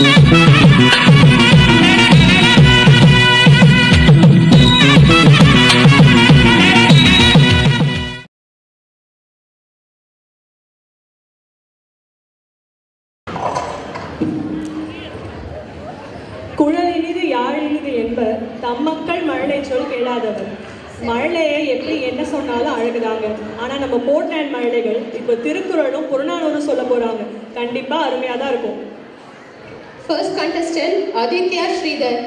குழலினிது யாழினிது என்பர் தம்மக்கள் மழலை சொல் கேளாதவர் மழலையை எப்படி என்ன சொன்னாலும் அழகுதாங்க ஆனா நம்ம போட்லேண்ட் மழலைகள் இப்போ திருக்குறளும் புறநானூறும் சொல்ல போறாங்க கண்டிப்பா அருமையா தான் இருக்கும் First contestant Aditya Sridhar.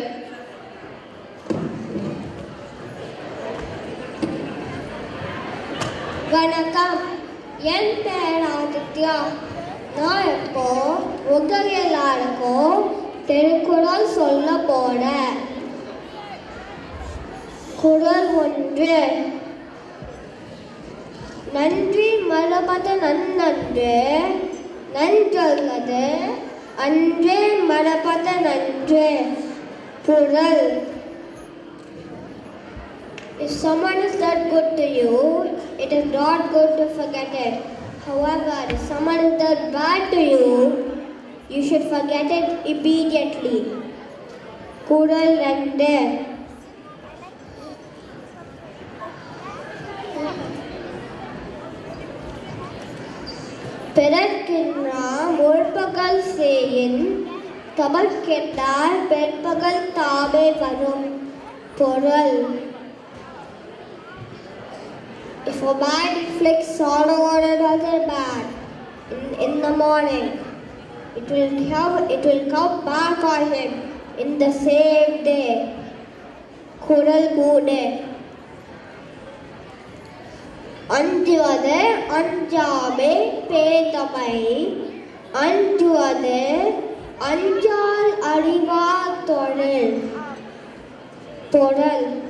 வணக்கம் என் பேர் ஆதித்யா நான் இப்போ உங்க எல்லாருக்கும் திருக்குறள் சொல்ல போறேன் குறள் ஒன்று நன்றி மறப்பது நன்னன்று நன்றல்வது அன்றே மறப்பது நன்று குறள் If someone is that good to you, it is not good to forget it. However, if someone is that bad to you, you should forget it immediately. குரல் ரெண்டு பிறர்க்கின்றான் முற்பகல் சேயின் தமர்கெட்டார் பிற்பகல் தாமே வரும் பொருள் If a man inflicts sorrow on another man in, in the morning, it will come it will come back on him in the same day. குரல் மூணு அஞ்சுவது அஞ்சாமை பேதமை அஞ்சுவது அஞ்சால் அறிவா தொழில் பொருள்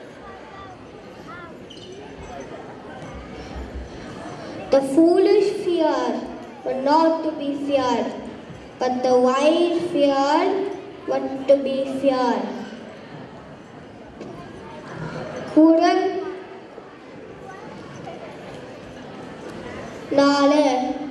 The foolish fear were not to be feared, but the wise feared what to be feared. குரல் நாலு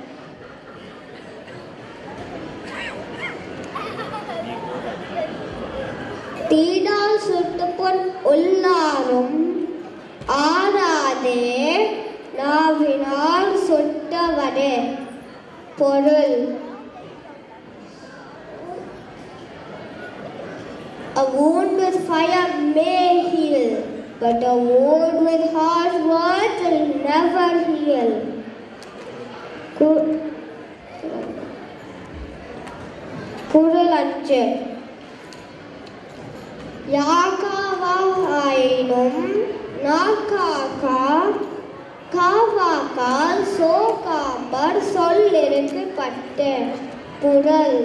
தீடால் சுட்டுப்பொன் உள்ளாரும் ஆறாதே நாவினால் சுட்டவனே பொருள் A wound with fire may heal, but a wound with harsh words will never heal. கு- குரல் அஞ்சு யாக்காவாயினும் நாக்காக்கா காவாக்கால் சோகாம்பர் சொல்லிருக்கு பட்டு புரல்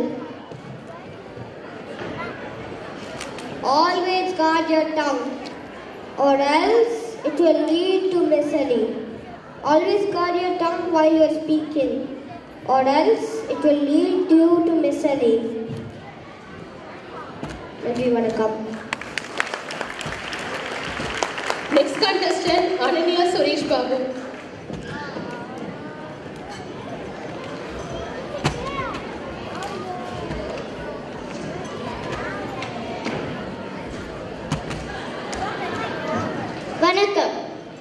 Always guard your tongue, or else it will lead to misery. Always guard your tongue while you are speaking, or else it will lead you to misery. நன்றி வணக்கம் Next contestant Ananya Suresh Babu. வணக்கம்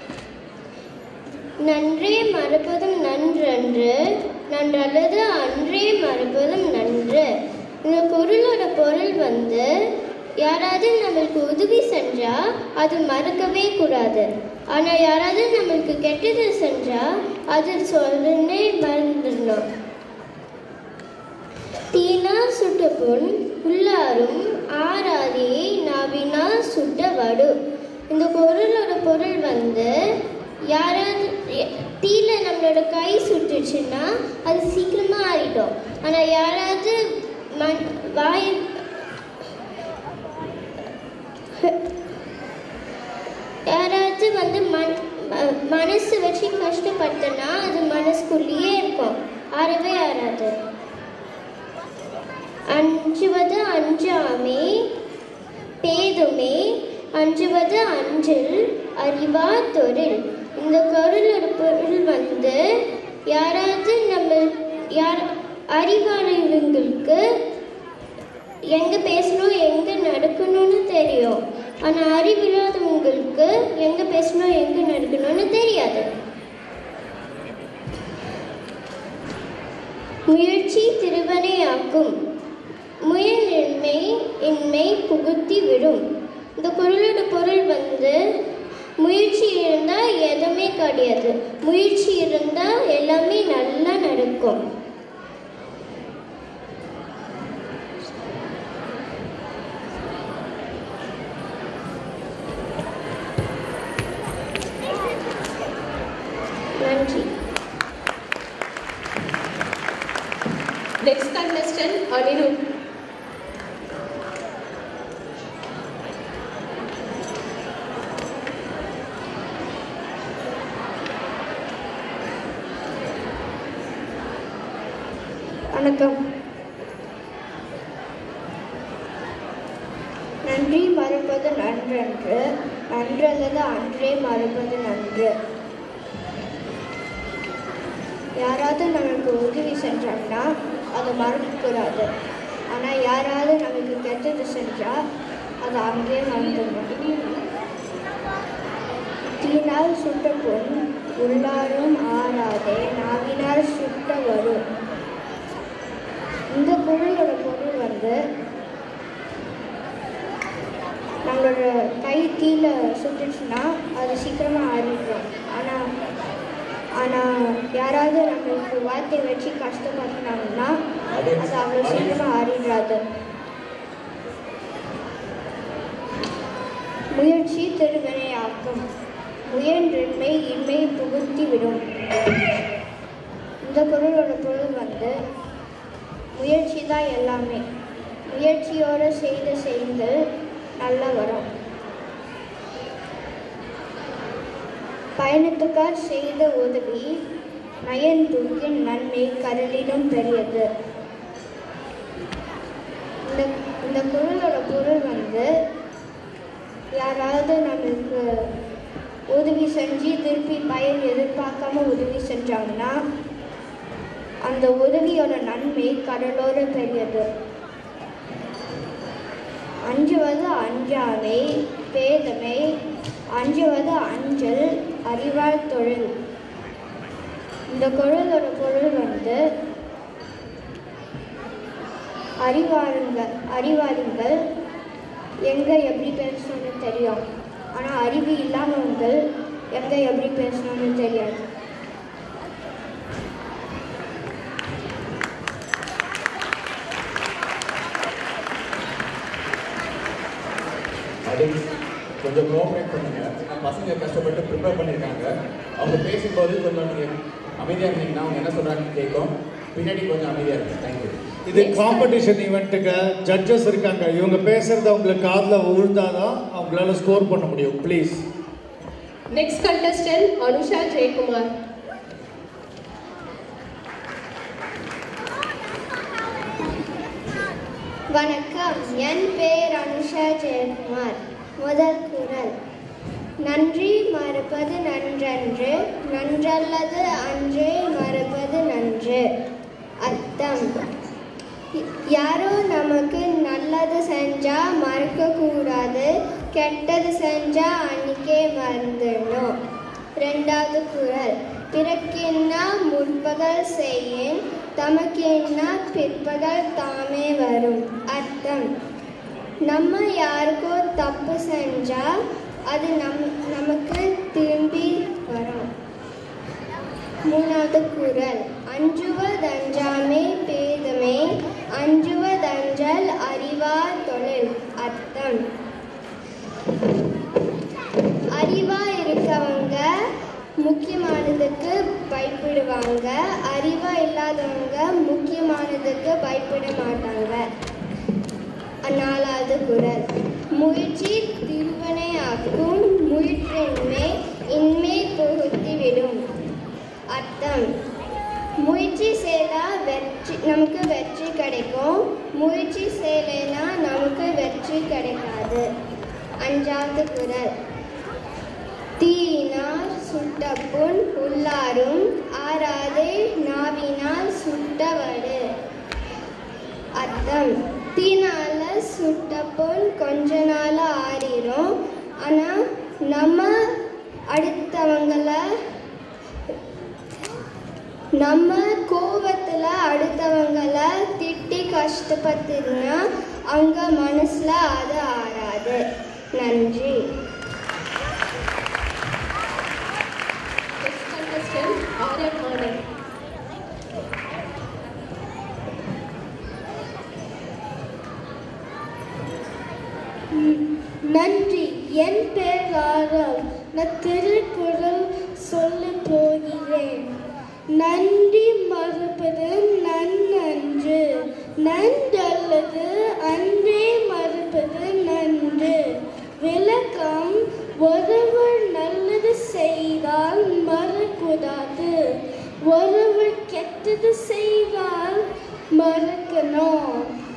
நன்றே மறுப்பதும் நன்றன்று நன்றல்லது அன்றே மறுப்பதும் நன்று இந்த குரலோட பொருள் வந்து யாராவது நம்மளுக்கு உதவி செஞ்சா அது மறக்கவே கூடாது ஆனா யாராவது நம்மளுக்கு கெட்டது செஞ்சா அது சொல்லுன்னே மறந்துடணும் தீனா சுட்ட பொன் உள்ளாரும் ஆராதியை நாவினா சுட்ட வடு இந்த பொருளோட பொருள் வந்து யாராவது எ- தீல நம்மளோட கை சுட்டுச்சுன்னா அது சீக்கிரமா ஆறிடும் ஆனா யாராவது மண் வாய் யாராவது வந்து மண் ம- மனசு வச்சு கஷ்டப்பட்டனா அது மனசுக்குள்ளேயே இருக்கும் ஆறவே ஆறாது அஞ்சுவது அஞ்சாமே பேதுமே அஞ்சுவது அஞ்சில் அறிவா தொழில் இந்த குரலோட பொருள் வந்து யாராவது நம்ம யார் அறிவாளர்களுக்கு எங்க பேசணும் எங்க நடக்கணும்னு தெரியும் ஆனா அறிவில்லாதவங்களுக்கு எங்க பேசணும் எங்க நடக்கணும்னு தெரியாது முயற்சி திருவனையாக்கும் முயலின்மை இன்மை புகுத்தி விடும் இந்த குரலோட பொருள் வந்து முயற்சி இருந்தால் எதுவுமே கிடையாது முயற்சி இருந்தால் எல்லாமே நல்லா நடக்கும் நன்றி Next contestant, Anirudh. வணக்கம் நன்றி மறப்பது நன்றன்று நன்றல்லது அன்றே மறப்பது நன்று யாராவது நமக்கு உதவி செஞ்சாங்கன்னா அதை மறக்கக்கூடாது ஆனால் யாராவது நமக்கு கெட்டது செஞ்சால் அதை அங்கேயே மறந்துடணும் தீனால் சுட்ட பொன் உள்ளாரும் ஆறாதே நாவினால் சுட்ட வரும் இந்த பொருளோட பொருள் வந்து நம்மளோட கை தீல சுட்டுச்சுன்னா அது சீக்கிரமாக ஆறிடும் ஆனால் ஆனால் யாராவது நம்மளுக்கு வார்த்தை வச்சு கஷ்டப்படுத்தினாங்கன்னா அது அவ்வளோ சீக்கிரமாக ஆறிடாது முயற்சி திருவினையாக்கும் முயன்றின்மை இன்மை புகுத்தி விடும் இந்த பொருளோட பொருள் வந்து முயற்சி தான் எல்லாமே முயற்சியோடு செய்த செய்து நல்லா வரும் பயணத்துக்காக செய்த உதவி நயன்துக்கின் நன்மை கடலிலும் பெரியது இந்த இந்த குரலோட பொருள் வந்து யாராவது நம்மளுக்கு உதவி செஞ்சு திருப்பி பயன் எதிர்பார்க்காம உதவி செஞ்சாங்கன்னா அந்த உதவியோட நன்மை கடலோட பெரியது அஞ்சுவது அஞ்சாமை பேதமை அஞ்சுவது அஞ்சல் அறிவாள் தொழில் இந்த குரலோட பொருள் வந்து அறிவாளுங்கள் அறிவாளிகள் எங்கே எப்படி பேசணும்னு தெரியும் ஆனால் அறிவு இல்லாதவங்கள் எங்கே எப்படி பேசணும்னு தெரியாது அது கொஞ்சம் கோஆப்ரேட் பண்ணுங்க பசங்க கஷ்டப்பட்டு ப்ரிப்பேர் பண்ணியிருக்காங்க அவங்க பேசும்போது கொஞ்சம் நீங்கள் அமைதியாக இருந்தீங்கன்னா அவங்க என்ன சொல்கிறாங்கன்னு கேட்கும் பின்னாடி கொஞ்சம் அமைதியாக இருக்கும் தேங்க்யூ இது காம்படிஷன் ஈவெண்ட்டுக்கு ஜட்ஜஸ் இருக்காங்க இவங்க பேசுறது அவங்களுக்கு காதில் விழுந்தாதான் அவங்களால ஸ்கோர் பண்ண முடியும் please Next contestant, Anusha Jaykumar. வணக்கம் என் பேர் அனுஷா ஜெயக்குமார் முதல் குரல் நன்றி மறப்பது நன்றன்று நன்றல்லது அன்றே மறப்பது நன்று அர்த்தம் யாரோ நமக்கு நல்லது செஞ்சா மறக்க கூடாது கெட்டது செஞ்சா அன்னைக்கே மறந்துடணும் ரெண்டாவது குரல் பிறக்கின்னா முற்பகல் செய்யேன் தமக்கென்னா பிற்பகல் தாமே வரும் அர்த்தம் நம்ம யாருக்கோ தப்பு செஞ்சா அது நம் நமக்கு திரும்பி வரும் மூணாவது குரல் அஞ்சுவதஞ்சாமே பேதமே அஞ்சுவதஞ்சல் அறிவார் தொழில் அர்த்தம் அறிவா இருக்கவங்க முக்கியமானதுக்கு பயப்படுவாங்க அறிவா இல்லாதவங்க முக்கியமானதுக்கு பயப்பட மாட்டாங்க நாலாவது குரல் முயற்சி திருவனையாக்கும் முயற்றின்மை இன்மை புகுத்திவிடும் அர்த்தம் முயற்சி செய்தா வெற்றி நமக்கு வெற்றி கிடைக்கும் முயற்சி செய்யலைன்னா நமக்கு வெற்றி கிடைக்காது அஞ்சாவது குரல் தீயினால் சுட்ட புண் உள்ளாரும் ஆறாதே நாவினால் சுட்டவடு அர்த்தம் தீனால சுட்ட பொன் கொஞ்ச நாள் ஆறிடும் ஆனால் நம்ம அடுத்தவங்கள நம்ம கோவத்தில் அடுத்தவங்கள திட்டி கஷ்டப்பட்டுனா அவங்க மனசில் அது ஆறாது நன்றி Next contestant, Aryan Anand. நன்றி என் பேர் ஆரம் நான் திருக்குறள் சொல்ல போகிறேன் நன்றி மறுப்பது நன்னன்று நன்றல்லது அன்றே மறுப்பது நன்று விளக்கம் ஒருவர் நல்லது செய்தால் மறக்கூடாது ஒருவர் கெட்டது செய்தால் மறக்கணும்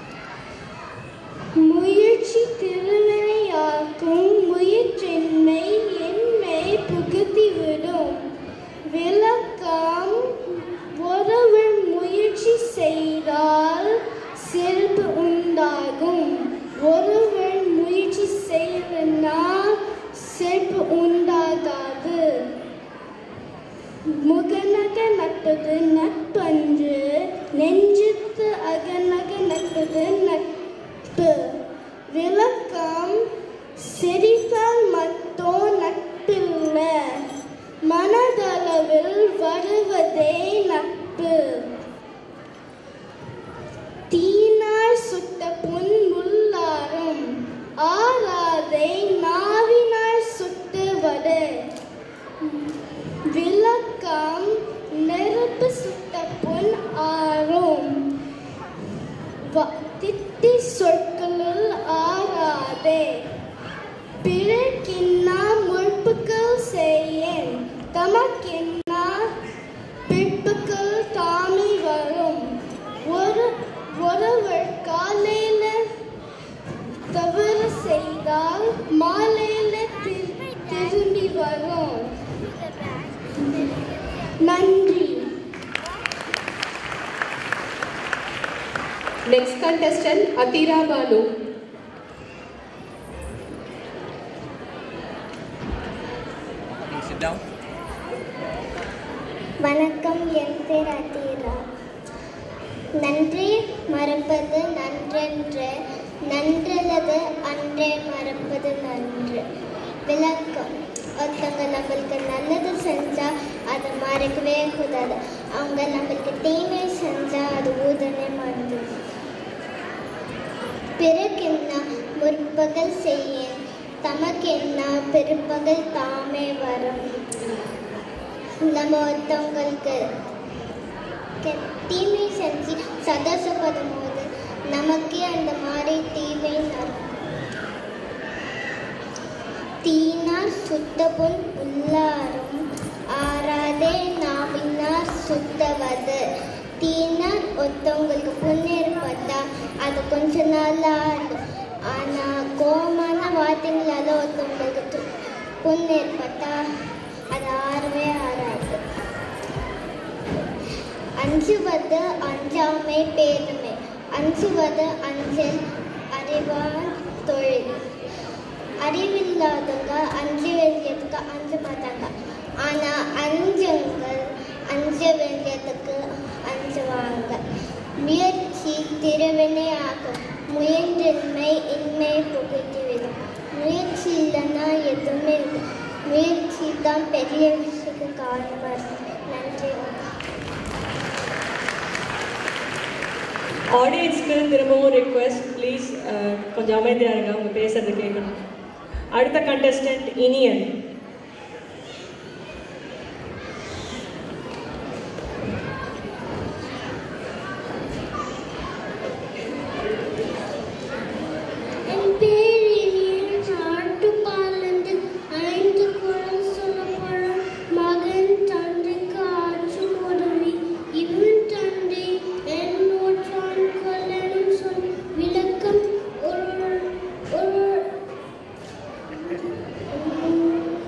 முயற்சி திருவினையாக்கும் முயற்றின்மை என்மை புகுத்திவிடும் விளக்கம் ஒருவர் முயற்சி செய்தால் சிறப்பு உண்டாகும் ஒருவர் முயற்சி செய்யலன்னா சிறப்பு உண்டாகாது முகநக நட்பது நட்பன்று நெஞ்சுத்து அகநக நட்பது நட்பு விளக்கம் சிரித்தால் மட்டும் நட்பில்லை மனதளவில் வருவதே நட்பு தீனார் சுட்ட புண் முள்ளாரும் ஆறாதை நாவினார் சுட்டுவது விளக்கம் நெருப்பு சுட்ட பொன் ஆறும் வ- திட்டி சொற்களில் ஆறாதே பிறர்க்கின்னா முற்புக்கள் செய்யேன் தமக்கின்னா பிற்புக்கள் தாமி வரும் ஒரு ஒருவர் காலையில தவறு செய்தால் மாலையில தி- திரும்பி வரும் நன்றி Next contestant, Atira Banu. sit down. வணக்கம் என் பேர் அதீரா நன்றி மறப்பது நன்றென்று நன்றல்லது அன்றே மறப்பது நன்று விளக்கம் ஒருத்தவங்க நம்மளுக்கு நல்லது செஞ்சா அதை மறக்கவே கூடாது அவங்க நம்மளுக்கு தீமை செஞ்சா அது உடனே மறந்துடும் பிறகென்ன முற்பகல் செய்யேன் தமக்கென்ன பிற்பகல் தாமே வரும் நம்ம ஒருத்தவங்களுக்கு கெ- தீமை செஞ்சு சந்தோஷப்படும் போது நமக்கே அந்த மாதிரி தீமை நடக்கும் தீனார் சுத்த பொன் உள்ளாரும் ஆறாதே நாவினார் சுத்தவது தீனார் ஒருத்தவங்களுக்கு புண்ணீர் பட்டா அது கொஞ்ச நாள் ஆடும் ஆனால் கோமான வார்த்தைங்களால ஒருத்தவங்களுக்கு து- புண்ணீர் பட்டா அது ஆறவே ஆறாது அஞ்சுவது அஞ்சாமை பேருமை அஞ்சுவது அஞ்சல் அறிவான் தொழில் அறிவில்லாதவங்க அஞ்சு வேண்டியதுக்கு அஞ்ச மாட்டாங்க ஆனால் அஞ்சங்கள் அஞ்ச வேண்டியதுக்கு அஞ்சுவாங்க முயற்சி திருவினை ஆகும் முயன்றின்மை இன்மை புகுத்திவிடும் முயற்சி இல்லைன்னா எதுவுமே இல்லை முயற்சி தான் பெரிய விஷயத்துக்கு காரணமாக இருக்கு நன்றி ஆடியன்ஸ்க்கு திரும்பவும் ரிக்வெஸ்ட் ப்ளீஸ் கொஞ்சம் அமைதியாக இருங்க அவங்க பேசுறது கேட்கணும் அடுத்த கண்டஸ்டன்ட் இனியன் என் பேர் இனியன் ஆட்டுப்பாலந்து ஐந்து குரல் சொல்லப்படும் மகன் தந்தைக்கு ஆற்றும் உதவி இவன் தந்தை என் நூற்றான் கொல்லனும் சொல் விளக்கம் ஒரு ஒரு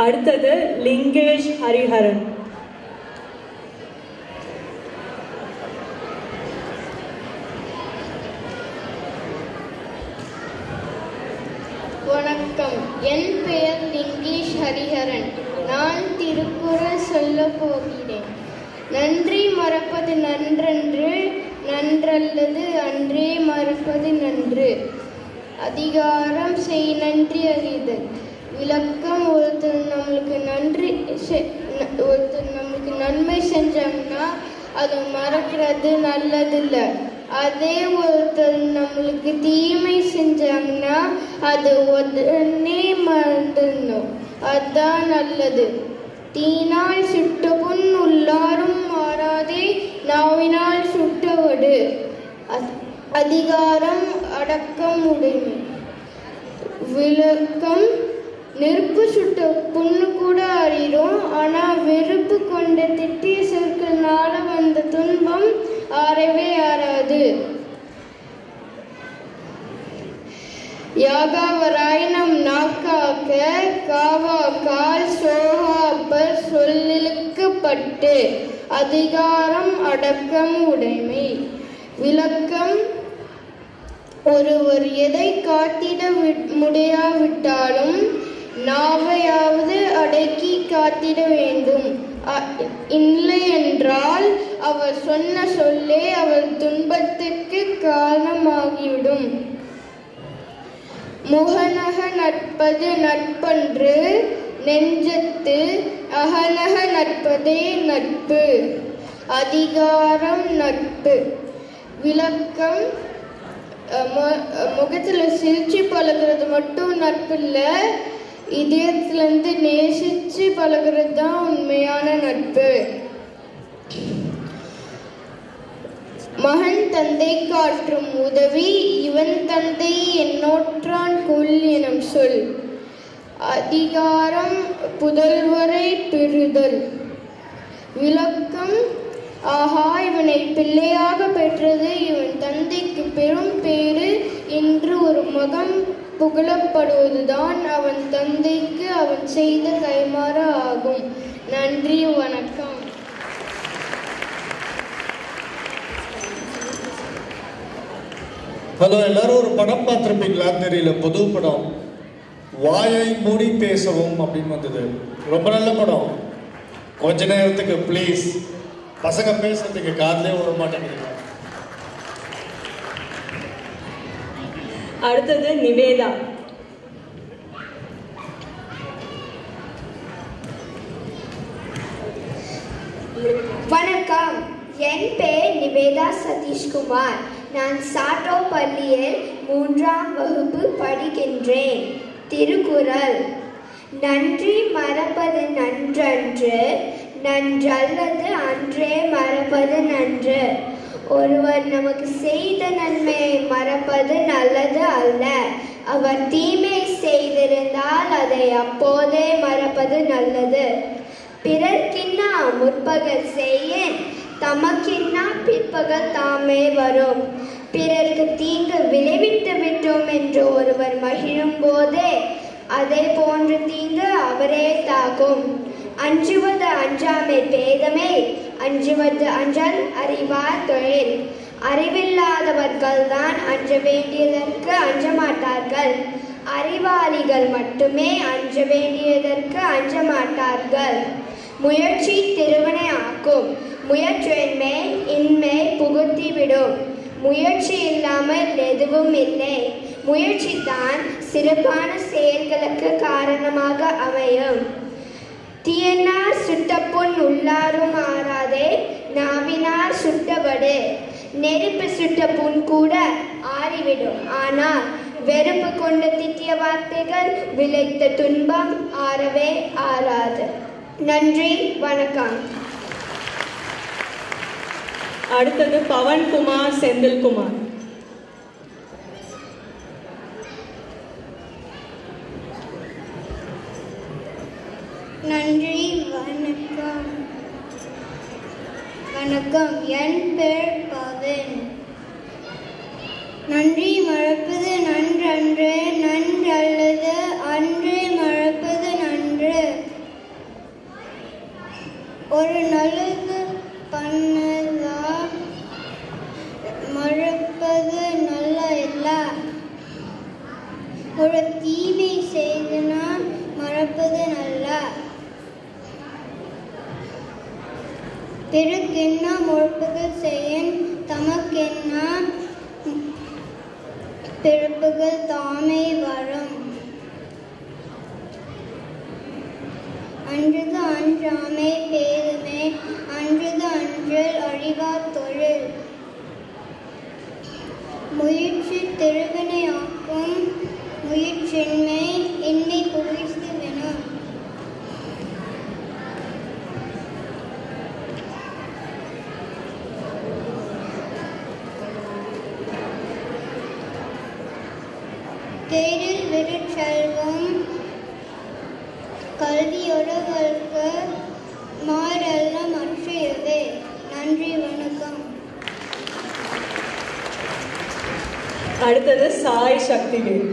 அடுத்தது லிங்கேஷ் ஹரிஹரன் வணக்கம் என் பெயர் லிங்கேஷ் ஹரிஹரன் நான் திருக்குறள் சொல்லப் போகிறேன் நன்றி மறப்பது நன்றன்று நன்றல்லது அன்றே மறப்பது நன்று அதிகாரம் செய் நன்றி அறிதல் விளக்கம் ஒருத்தர் நம்மளுக்கு நன்றி செ- ந- ஒருத்தர் நம்மளுக்கு நன்மை செஞ்சோம்னா அதை மறக்கிறது நல்லதில்ல அதே ஒருத்தர் நம்மளுக்கு தீமை செஞ்சாங்கன்னா அது உடனே மறந்துடணும் அதுதான் நல்லது தீனால் சுட்ட புண் உள்ளாரும் மாறாதே நாவினால் சுட்டவடு அ- அதிகாரம் அடக்கம் உடைமை விளக்கம் நெருப்பு சுட்ட புண்ணு கூட அறியும் ஆனா வெறுப்பு கொண்ட திட்டிய சொற்கள்னால வந்த துன்பம் ஆறவே ஆறாது யாகாவராய் நம் நாக்காக்க காவா கால் சோகாப்பர் சொல்லிழுக்கப்பட்டு அதிகாரம் அடக்கம் உடைமை விளக்கம் ஒருவர் எதை காத்திட வி- முடியாவிட்டாலும் நாவையாவது அடக்கி காத்திட வேண்டும் அ- இல்லை என்றால் அவர் சொன்ன சொல்லே அவர் துன்பத்திற்கு காரணமாகிவிடும் முகநக நட்பது நட்பன்று நெஞ்சத்து அகநக நட்பதே நட்பு அதிகாரம் நட்பு விளக்கம் அஹ் மு- அஹ் முகத்துல சிரிச்சு பழகுறது மட்டும் நட்பு இல்ல இதயத்துல இருந்து நேசிச்சு பழகுறது தான் உண்மையான நட்பு மகன் தந்தை காற்றும் உதவி இவன் தந்தை என்னோற்றான் கொல் எனும் சொல் அதிகாரம் புதல்வரை பெறுதல் விளக்கம் ஆஹா இவனை பிள்ளையாக பெற்றது இவன் தந்தைக்கு பெரும் பேறு என்று ஒரு மகன் புகழப்படுவதுதான் அவன் தந்தைக்கு அவன் செய்த கைமாறு ஆகும் நன்றி வணக்கம் ஹலோ எல்லாரும் ஒரு படம் பார்த்துருப்பீங்களான்னு தெரியல புது படம் வாயை மூடி பேசவும் அப்படின்னு வந்தது ரொம்ப நல்ல படம் கொஞ்ச நேரத்துக்கு ப்ளீஸ் பசங்க பேசுறதுக்கு காதலே விட மாட்டேங்கிறீங்க அடுத்தது நிவேதா வணக்கம் என் பெயர் நிவேதா சதீஷ்குமார் நான் சாட்டோ பள்ளியில் மூன்றாம் வகுப்பு படிக்கின்றேன் திருக்குறள் நன்றி மறப்பது நன்றன்று நன்றல்லது அன்றே மறப்பது நன்று ஒருவர் நமக்கு செய்த நன்மையை மறப்பது நல்லது அல்ல அவர் தீமை செய்திருந்தால் அதை அப்போதே மறப்பது நல்லது பிறர்க்கின்னா முற்பகல் செய்யேன் தமக்கின்னா பிற்பகல் தாமே வரும் பிறருக்கு தீங்கு விளைவித்து விட்டோம் என்று ஒருவர் மகிழும் போதே அதே போன்ற தீங்கு அவரே தாக்கும் அஞ்சுவது அஞ்சாமை பேதமே அஞ்சுவது அஞ்சல் அறிவார் தொழில் அறிவில்லாதவர்கள் தான் அஞ்ச வேண்டியதற்கு அஞ்ச மாட்டார்கள் அறிவாளிகள் மட்டுமே அஞ்ச வேண்டியதற்கு அஞ்ச மாட்டார்கள் முயற்சி திருவினை ஆக்கும் முயற்சியின்மை இன்மை புகுத்திவிடும் முயற்சி இல்லாமல் எதுவும் இல்லை முயற்சி தான் சிறப்பான செயல்களுக்கு காரணமாக அமையும் தீயனார் சுட்டப்புண் உள்ளாரும் ஆறாதே நாவினார் சுட்டபடு நெருப்பு சுட்ட புண் கூட ஆறிவிடும் ஆனால் வெறுப்பு கொண்டு திட்டிய வார்த்தைகள் விளைத்த துன்பம் ஆறவே ஆறாது நன்றி வணக்கம் அடுத்தது பவன்குமார் செந்தில்குமார் நன்றி வணக்கம் வணக்கம் என் பேர் பவன் நன்றி மறப்பது நன்றன்று நன்றல்லது அன்று மறப்பது நன்று ஒரு நல்லது பண்ணதா மறப்பது நல்ல இல்லை ஒரு தீமை செய்தனா மறப்பது நல்ல பிறகென்ன முழுப்புகள் செய்யன் தமக்கென்ன பிறப்புகள் தாமே வரும் அன்றுது அன்றாமை பேதுமே அன்றுது அன்றல் அழிவார் தொழில் முயற்சி திருவினையாக்கும் முயற்சின்மை இன்மை புகழ்ச்சி வேணும் தேரில் விடு செல்வம் கல்வியொருவருக்கு மாறல்ல மற்றையவே நன்றி வணக்கம் அடுத்தது சாய் சக்திவேல்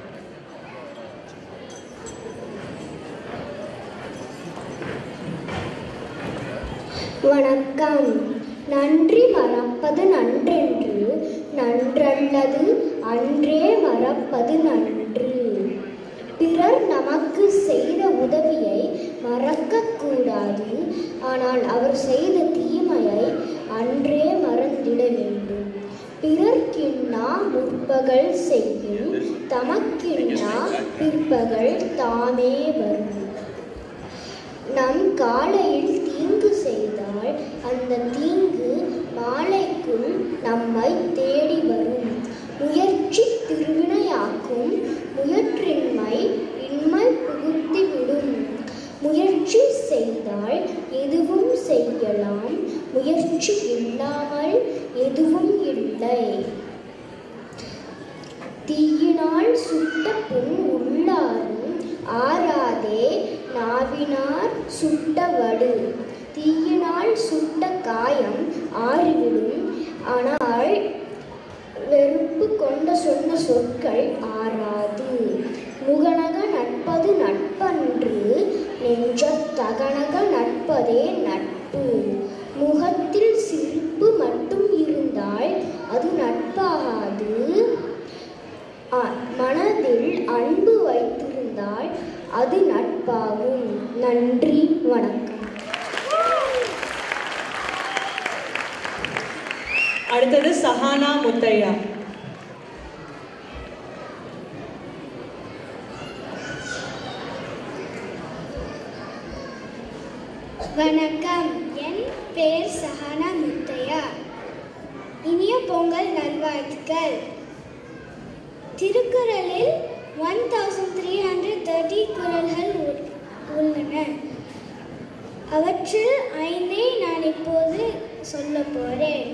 வணக்கம் நன்றி மறப்பது நன்றென்று நன்றல்லது அன்றே மறப்பது நன்று பிறர் நமக்கு செய்த உதவியை மறக்கக்கூடாது ஆனால் அவர் செய்த தீமையை அன்றே மறந்திட வேண்டும் பிறர்க்கின்னா முற்பகல் செய்யும் தமக்கின்னா பிற்பகல் தாமே வரும் நம் காலையில் தீங்கு செய்தால் அந்த தீங்கு மாலைக்குள் நம்மை தேடி வரும் முயற்சி திருவினையாக்கும் முயற்றின்மை இன்மை புகுத்திவிடும் முயற்சி செய்தால் எதுவும் செய்யலாம் முயற்சி இல்லாமல் எதுவும் இல்லை தீயினால் சுட்ட புண் உள்ளாரும் ஆறாதே நாவினார் சுட்ட வடு தீயினால் சுட்ட காயம் ஆறிவிடும் ஆனால் வெறுப்பு கொண்ட சொன்ன சொற்கள் ஆறாது முகநக நட்பது நட்பன்று நெஞ்ச தகனக நட்பதே நட்பு முகத்தில் சிரிப்பு மட்டும் இருந்தால் அது நட்பாகாது அ- மனதில் அன்பு வைத்திருந்தால் அது நட்பாகும் நன்றி வணக்கம் அடுத்தது சஹானா முத்தையா வணக்கம் என் பேர் சஹானா முத்தையா இனிய பொங்கல் நல்வாழ்த்துக்கள் திருக்குறளில் one thousand three hundred thirty குரல்கள் உள்- உள்ளன அவற்றில் ஐந்தை நான் இப்போது சொல்ல போறேன்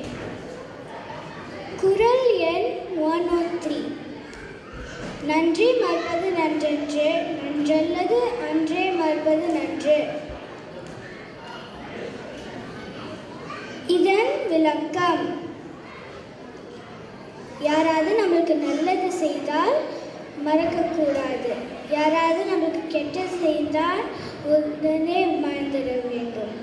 குரல் எண் ஒன் ஓ த்ரீ நன்றி மறப்பது நன்றென்று நன்றல்லது அன்றே மறப்பது நன்று இதன் விளக்கம் யாராவது நம்மளுக்கு நல்லது செய்தால் மறக்கக்கூடாது யாராவது நம்மளுக்கு கெட்டது செய்தால் உடனே மறந்துட வேண்டும்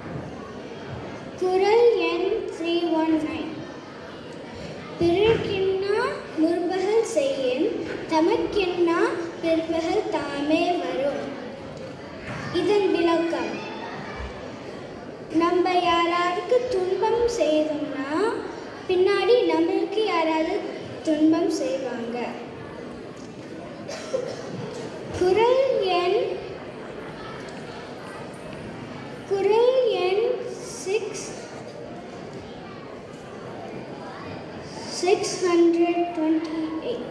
குரல் எண் த்ரீ ஒன் நைன் பிறர்க்கின்னா முற்பகல் செய்யின் தமக்கின்னா பிற்பகல் தாமே வரும் இதன் விளக்கம் நம்ம யாராருக்கு துன்பம் செய்தோம்னா பின்னாடி நம்மளுக்கு யாராவது துன்பம் செய்வாங்க குரல் எண் குரல் எண் six six hundred twenty eight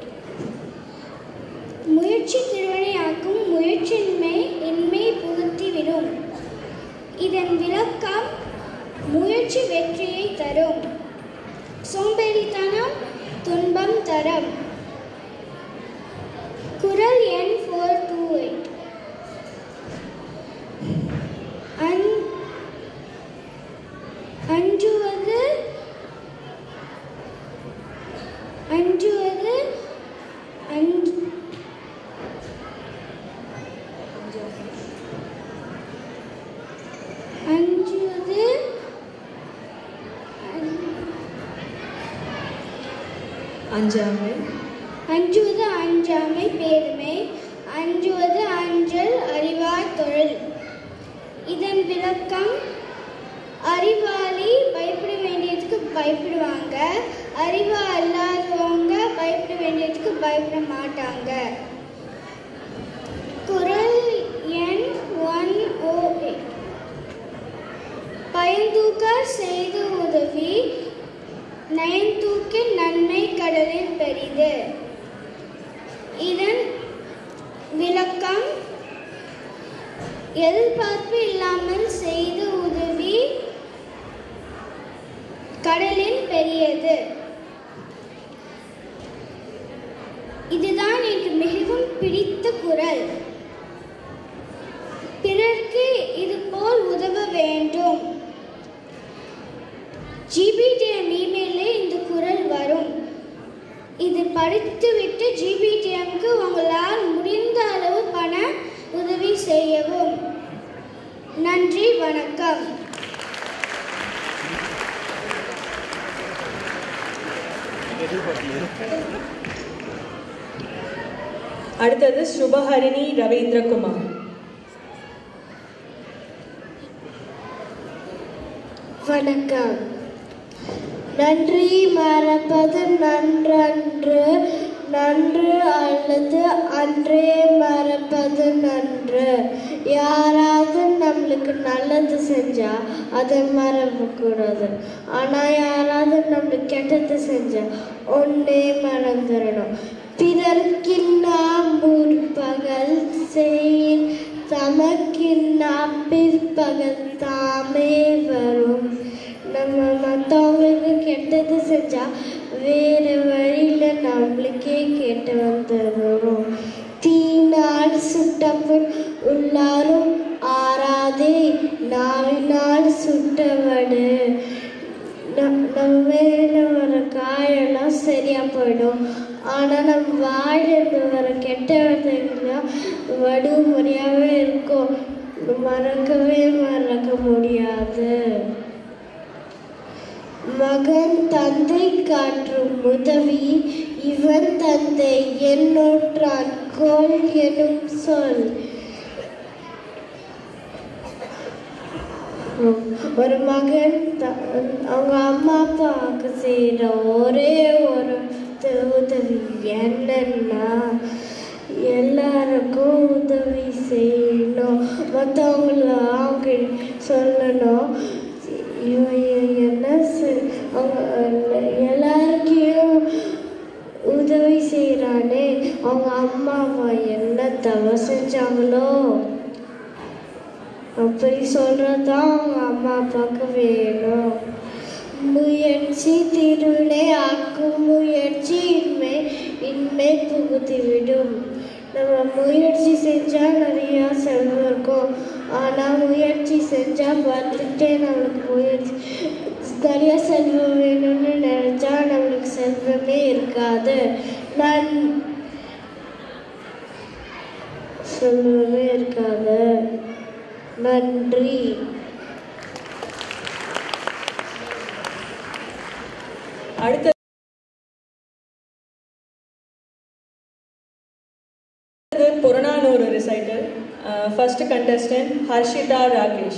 முயற்சி திருவினையாக்கும் முயற்சியின்மை இன்மை புகுத்திவிடும் இதன் விளக்கம் முயற்சி வெற்றியை தரும் சோம்பேறித்தனம் துன்பம் தரும் குரல் எண் ஃபோர் டூ எயிட் அஞ்சுவது அஞ்சுவது அஞ்சு அஞ்சு அஞ்சாமை அஞ்சுவது அஞ்சாமை பேருமை அஞ்சுவது அஞ்சல் அறிவார் தொழில் இதன் விளக்கம் அறிவாளி பயப்பட வேண்டியதுக்கு பயப்படுவாங்க அறிவா இல்லாதவங்க பயப்பட வேண்டியதுக்கு பயப்பட மாட்டாங்க குரல் எண் ஒன் ஓ பயந்தூக்க செய்து உதவி நயன்தூக்கின் நன்மை கடலில் பெரிது இதன் விளக்கம் எதிர்பார்ப்பு இல்லாமல் செய்த உதவி கடலில் பெரியது இதுதான் எனக்கு மிகவும் பிடித்த குரல் பிறர்க்கு இதுபோல் உதவ வேண்டும் ஜிபிடிஎம் இமெயிலில் இந்த குரல் வரும் இது படித்துவிட்டு ஜிபிடிஎம்க்கு உங்களால் முடிந்த அளவு பண உதவி செய்யவும் நன்றி வணக்கம் அடுத்தது சுபஹரிணி ரவீந்திரகுமார் வணக்கம் நன்றி மறப்பது நன்றன்று நன்று அல்லது அன்றே மறப்பது நன்று யாராவது நம்மளுக்கு நல்லது செஞ்சா அதை மறக்கக்கூடாது ஆனால் யாராவது நம்மளுக்கு கெட்டது செஞ்சா ஒன்றே மறந்துடணும் பிறர்க்கின்னா முற்பகல் செய் தமக்கின்னா பிற்பகல் தாமே வரும் நம்ம மற்றவங்களுக்கு கெட்டது செஞ்சா வேறு வழியில் நம்மளுக்கே கெட்டு வந்துடும் தீனால் சுட்டப்புண் உள்ளாரும் ஆறாதே நாவினால் சுட்டவடு நம்- நம்ம மேல வர காயெல்லாம் சரியா போயிடும் ஆனா நம்ம வாயிலிருந்து வர கெட்ட வார்த்தைகள்லாம் வடுமுறையாவே இருக்கும் மறக்கவே மறக்க முடியாது மகன் தந்தை காற்றும் உதவி இவன் தந்தை என்னோற்றான் கோல் எனும் சொல் ஒரு மகன் த- அவங்க அம்மா அப்பாவுக்கு செய்கிற ஒரே ஒரு த- உதவி என்னன்னா எல்லாருக்கும் உதவி செய்யணும் மற்றவங்கள அவங்க சொல்லணும் இவன் என்ன செய்- அவங்க எல்லாருக்கையும் உதவி செய்கிறானே அவங்க அம்மாவை என்ன தவறு செஞ்சாங்களோ அப்படி சொல்றதுதான் அவங்க அம்மா அப்பாவுக்கு வேணும் முயற்சி திருவினை ஆக்கும் முயற்சி இன்மை இன்மை புகுத்திவிடும் நம்ம முயற்சி செஞ்சால் நிறையா செல்வம் இருக்கும் ஆனால் முயற்சி செஞ்சால் பார்த்துட்டே நம்மளுக்கு முயற்சி நிறைய செல்வம் வேணும்னு நினச்சா நம்மளுக்கு செல்வமே இருக்காது நான் செல்வமே இருக்காது நன்றி அடுத்தது Purananuru recital first contestant Harshitha Rakesh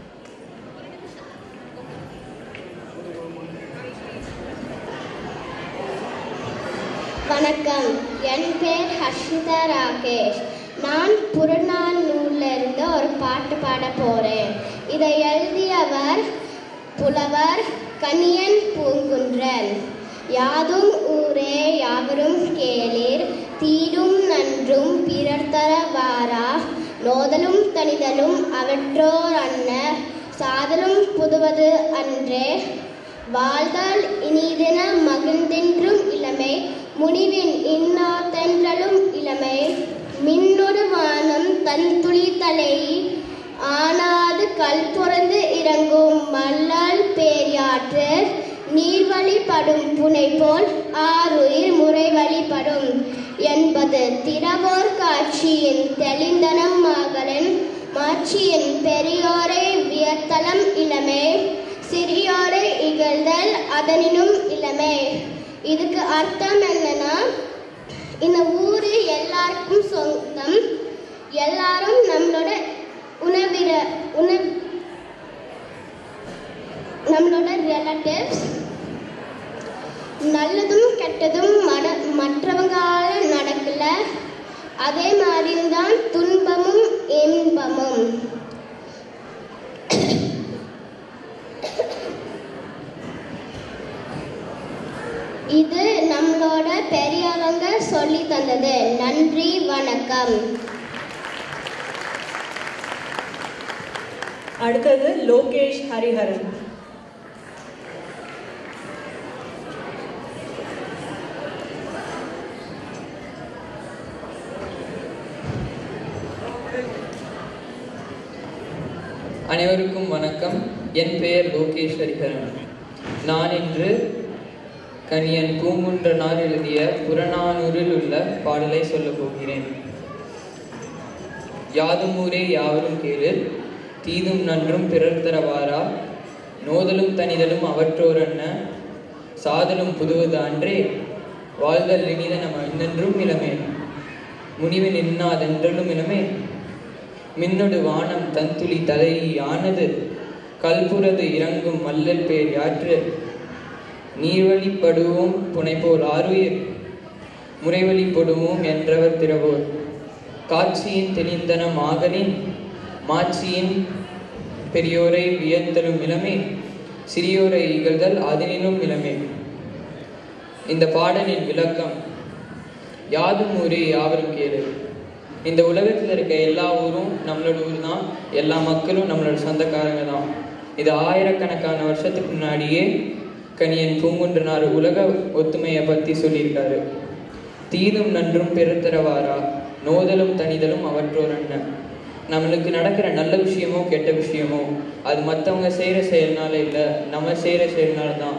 வணக்கம் என் பேர் ஹர்ஷிதா ராகேஷ் நான் புறநானூர்ல இருந்து ஒரு பாட்டு பாட போறேன் இதை எழுதியவர் புலவர் கனியன் பூங்குன்றன் யாதும் ஊரே யாவரும் கேளீர் தீரும் நன்றும் பிறர் தர வாரா நோதலும் தனிதலும் அவற்றோர் அன்ன சாதலும் புதுவது அன்றே வாழ்தல் இனிதென மகிழ்ந்தென்றும் இளமை முடிவின் இன்னாதென்றலும் இளமை மின்னொரு வானம் தன் துளி தலை ஆனாது கல் பொறந்து இறங்கும் மல்லால் பேரியாற்று நீர் வழிபடும் புனை போல் ஆறுயிர் முறை வழிபடும் என்பது திறவோர் காட்சியின் தெளிந்தனம் மகளின் மாட்சியின் பெரியோரை வியத்தலம் இளமே சிறியோரை இகழ்தல் அதனினும் இளமே இதுக்கு அர்த்தம் என்னன்னா இந்த ஊர் எல்லாருக்கும் சொந்தம் எல்லாரும் நம்மளோட உணவிட உணவு நம்மளோட ரிலேட்டிவ்ஸ் நல்லதும் கெட்டதும் மட மற்றவங்களால நடக்கல அதே மாதிரி தான் துன்பமும் இன்பமும் இது நம்மளோட பெரியவங்க சொல்லி தந்தது நன்றி வணக்கம் அடுத்தது லோகேஷ் ஹரிஹரன் அனைவருக்கும் வணக்கம் என் பெயர் லோகேஷ் ஹரிஹரன் நான் இன்று கனியன் பூங்குன்றனார் எழுதிய புறநானூரில் உள்ள பாடலை சொல்லப் போகிறேன் யாதும் ஊரே யாவரும் கேளு தீதும் நன்றும் பிறர் தரவாரா நோதலும் தனிதலும் அவற்றோரன்ன சாதலும் புதுவது அன்றே வாழ்தல் இனிதன மண்ணென்றும் இளமே முனிவு நின்னாதென்றலும் இளமே மின்னொடு வானம் தந்துளி தலையி ஆனது கல்புறது இறங்கும் மல்லல் பேர் யாற்று நீர்வழிப்படுவோம் புனைபோல் ஆறுயிர் முறைவழிப்படுவோம் என்றவர் திறவோர் காட்சியின் தெளிந்தனம் ஆகலின் மாட்சியின் பெரியோரை வியத்தலும் இளமே சிறியோரை இகழ்தல் அதனினும் இளமே இந்த பாடலின் விளக்கம் யாதும் ஊரே யாவரும் கேளு இந்த உலகத்தில் இருக்க எல்லா ஊரும் நம்மளோட ஊர் தான் எல்லா மக்களும் நம்மளோட சொந்தக்காரங்க தான் இது ஆயிரக்கணக்கான வருஷத்துக்கு முன்னாடியே கனியன் பூங்குன்றனார் உலக ஒத்துமையை பற்றி சொல்லியிருக்காரு தீதும் நன்றும் பெருத்தரவாரா நோதலும் தனிதலும் அவற்றோர் அண்ணன் நம்மளுக்கு நடக்கிற நல்ல விஷயமோ கெட்ட விஷயமோ அது மற்றவங்க செய்கிற செயல்னால இல்லை நம்ம செய்கிற செயல்னால தான்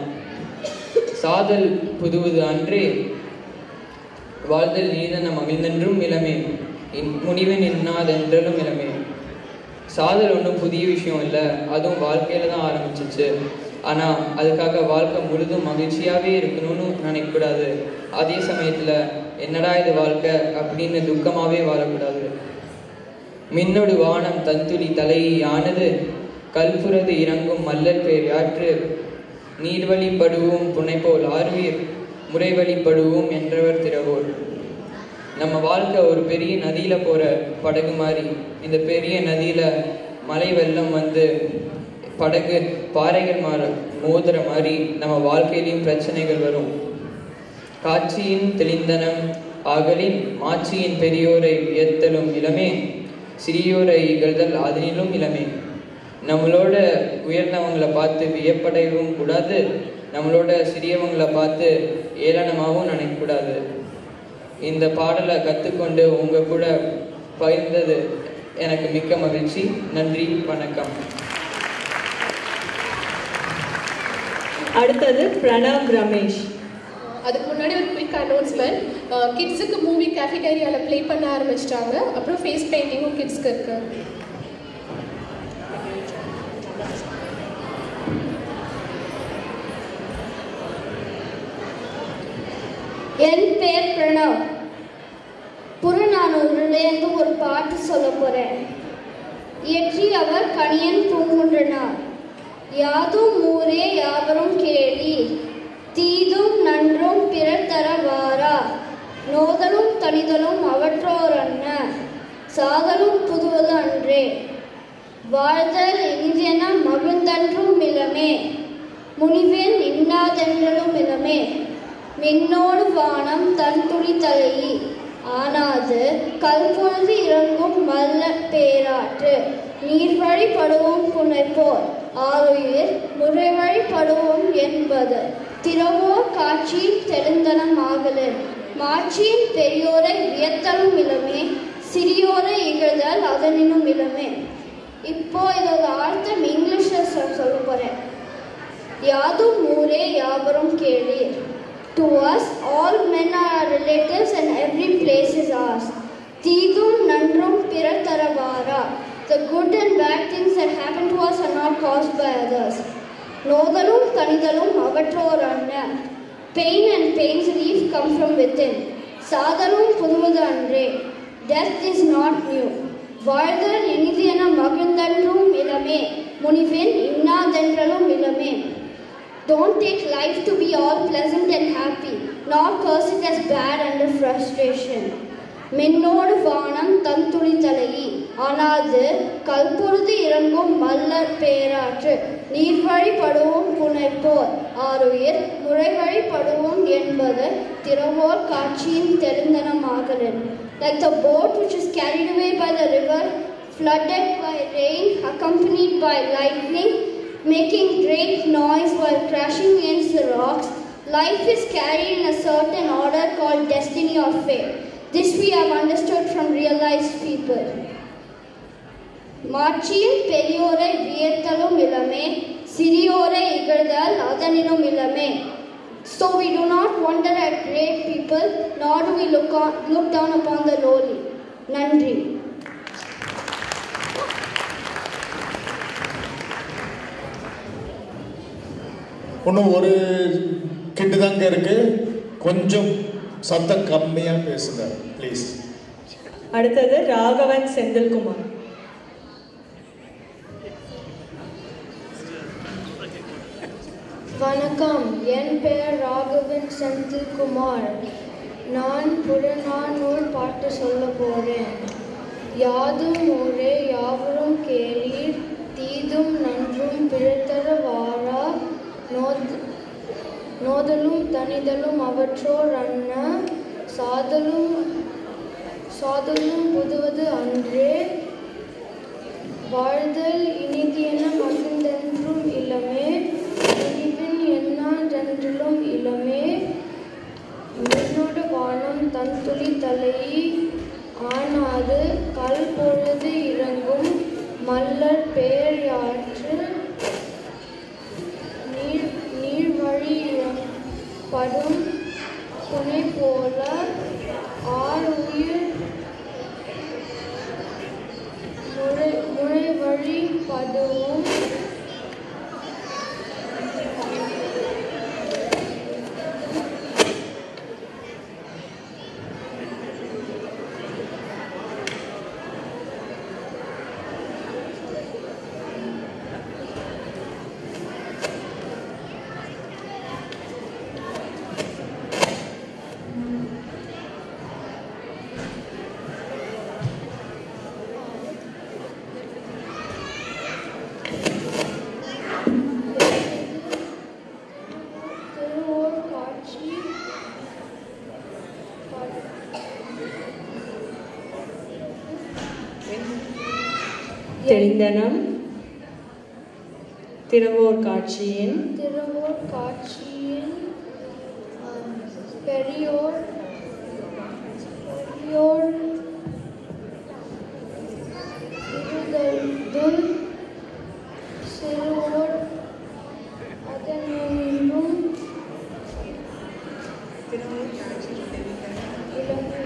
சாதல் புதுவது அன்றே வாழ்தல் நீதன மகிழ்ந்தென்றும் இளமே இன்- முடிவின் இன்னாதென்றலும் இளமே சாதல் ஒன்றும் புதிய விஷயம் இல்லை அதுவும் வாழ்க்கையில தான் ஆரம்பிச்சிச்சு ஆனால் அதுக்காக வாழ்க்கை முழுதும் மகிழ்ச்சியாகவே இருக்கணும்னு நினைக்கக்கூடாது அதே சமயத்தில் என்னடா இது வாழ்க்கை அப்படின்னு துக்கமாகவே வாழக்கூடாது மின்னொடு வானம் தந்துளி தலையை ஆனது கல்புறது இறங்கும் மல்லல் பேர் யாற்று நீர்வழிப்படுவோம் புனைபோல் ஆர்வீர் முறைவழிப்படுவோம் என்றவர் திறவோர் நம்ம வாழ்க்கை ஒரு பெரிய நதியில போற படகு மாதிரி இந்த பெரிய நதியில மழை வெள்ளம் வந்து படகு பாறைகள் மாற மோதுற மாதிரி நம்ம வாழ்க்கையிலையும் பிரச்சனைகள் வரும் காட்சியின் தெளிந்தனம் ஆகலின் மாட்சியின் பெரியோரை வியத்தலும் இளமே சிறியோரை இகழ்தல் அதனிலும் இளமே நம்மளோட உயர்ந்தவங்களை பார்த்து வியப்படையவும் கூடாது நம்மளோட சிறியவங்களை பார்த்து ஏளனமாகவும் நினைக்கக்கூடாது இந்த பாடலை கற்றுக்கொண்டு உங்கள் கூட பகிர்ந்தது எனக்கு மிக்க மகிழ்ச்சி நன்றி வணக்கம் அடுத்தது பிரணவ் ரமேஷ் அதுக்கு முன்னாடி ஒரு குயிக் அனௌன்ஸ்மெண்ட் கிட்ஸுக்கு மூவி கேஃபிடேரியாவில் ப்ளே பண்ண ஆரம்பிச்சிட்டாங்க அப்புறம் ஃபேஸ் பெயிண்டிங்கும் கிட்ஸ்க்கு இருக்கு என் பேர் பிரணவ் புறநானூறுலேருந்து ஒரு பாட்டு சொல்ல போறேன் இயற்றி அவர் கணியன் பூங்குன்றனார் யாதும் ஊரே யாவரும் கேளி தீதும் நன்றும் பிறர் தர வாரா நோதலும் தனிதலும் அவற்றோரன்ன சாதலும் புதுவது அன்றே வாழ்தல் இனிதென மகிழ்ந்தன்றும் இளமே முனிவேன் இன்னாதென்றலும் இளமே மின்னோடு வானம் தன் துளி தலையி ஆனாது கல்பொழுது இறங்கும் மல்ல பேராற்று நீர்வழி படுவோம் புனைப்போர் ஆறுயிர் முறைவழி படுவோம் என்பது திறவோர் காட்சியின் தெளிந்தனம் ஆகலின் மாட்சியின் பெரியோரை வியத்தலும் இளமே சிறியோரை இகழ்தல் அதனினும் இளமே இப்போ இதோட அர்த்தம் இங்கிலீஷ்ல சொ- சொல்ல போறேன் யாதும் ஊரே யாவரும் கேளீர் To us, all men are our relatives and every place is ours. தீதும் நன்றும் பிறர் தரவாரா The good and bad things that happen to us are not caused by others. நோதலும் தனிதலும் அவற்றோர் அண்ண Pain and pain's relief come from within. சாதலும் புதுவது அன்றே Death is not new. வாழ்தல் இனிது என மகிழ்ந்தன்றும் இளமே முனிவின் இன்னாதென்றலும் இளமே Don't take life to be all pleasant and happy, nor curse it as bad under frustration. மின்னோடு வானம் தன் துளி தலையி ஆனாது கல்பொழுது இறங்கும் மல்லர் பேராற்று நீர்வழிப்படுவோம் புனைப்போர் ஆறுயிர் முறைவழிப்படுவோம் என்பது திறவோர் காட்சியின் தெரிந்தனமாகலன் Like the boat which is carried away by the river, flooded by rain, accompanied by lightning, making great noise while crashing against the rocks, life is carried in a certain order called destiny or fate. This we have understood from realized people. மாட்சியில் பெரியோரை வியத்தலும் இளமே சிறியோரை இகழ்தல் அதனினும் இளமே So we do not wonder at great people, nor do we look, on, look down upon the lowly. நன்றி இன்னும் ஒரு கிட்டு தாங்க இருக்கு கொஞ்சம் சத்தம் கம்மியாக பேசுங்க ப்ளீஸ் அடுத்தது ராகவன் செந்தில்குமார் வணக்கம் என் பெயர் ராகவன் செந்தில்குமார் நான் புறநானூல் பாட்டு சொல்ல போகிறேன் யாதும் ஊரே யாவரும் கேளீர் தீதும் நன்றும் பிழைத்தர வாரா நோத் நோதலும் தனிதலும் அவற்றோர் அன்ன சாதலும் சாதலும் புதுவது அன்றே வாழ்தல் இனிதியென மகிழ்ந்தென்றும் இளமே இனிவின் எண்ணாதென்றிலும் இளமே மின்னோடு வானம் தன் துளி தலையி ஆனாது கல் பொழுது இறங்கும் மல்லர் பேர் யாற்று நீர் நீர்வழி படும் துணை போல ஆர் உயிர் முறை முறை வழி படுவும் திருவோர் காட்சி தெளிந்தனம் திறவோர் காட்சியின் திருவோர் காட்சியின் ஆம், பெரியோர் பெரியோர் இருதல் சிறுவோர் அதனும் இளமை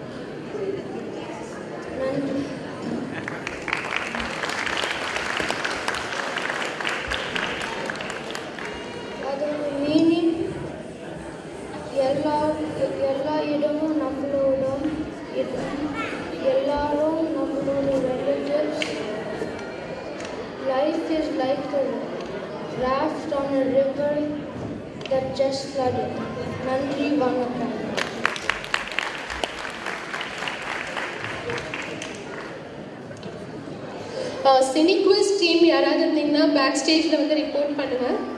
நன்றி அதோட மீனிங் எல்லா எல்லா இடமும் நம்மளோட இடம் எல்லாரும் நம்மளோட relatives life is like a raft on a river that just flooded நன்றி வணக்கம் சினிக்விஸ் டீம் யாராவது இருந்தீங்கன்னா பேக் ஸ்டேஜில் வந்து ரிப்போர்ட் பண்ணுங்கள்